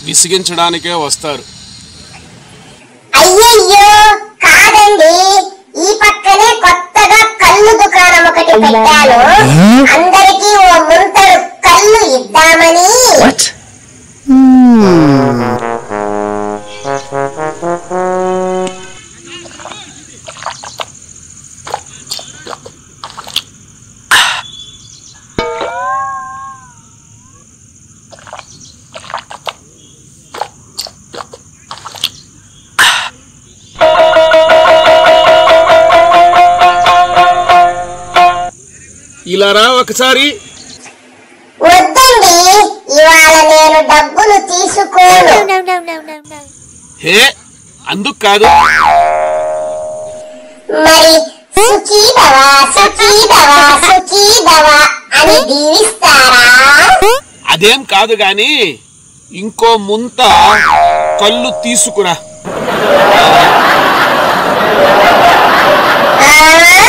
విసిగించడానికే వస్తారు అయ్యయ్యో కాదండి ఈ పక్కనే కొత్తగా కళ్ళు దుకాణం ఒకటి పెట్టాను అందరికీ ఓ ముంతడు కళ్ళు ఇద్దామని ఇలా రా ఒకసారి వద్దండి ఇవాళ నేను డబ్బులు తీసుకోను హే అందుకు కాదు మరి సుఖీభవ సుఖీభవ సుఖీభవ అని దీవిస్తారా అదేం కాదు గాని ఇంకో ముంత కళ్ళు తీసుకురా ఆ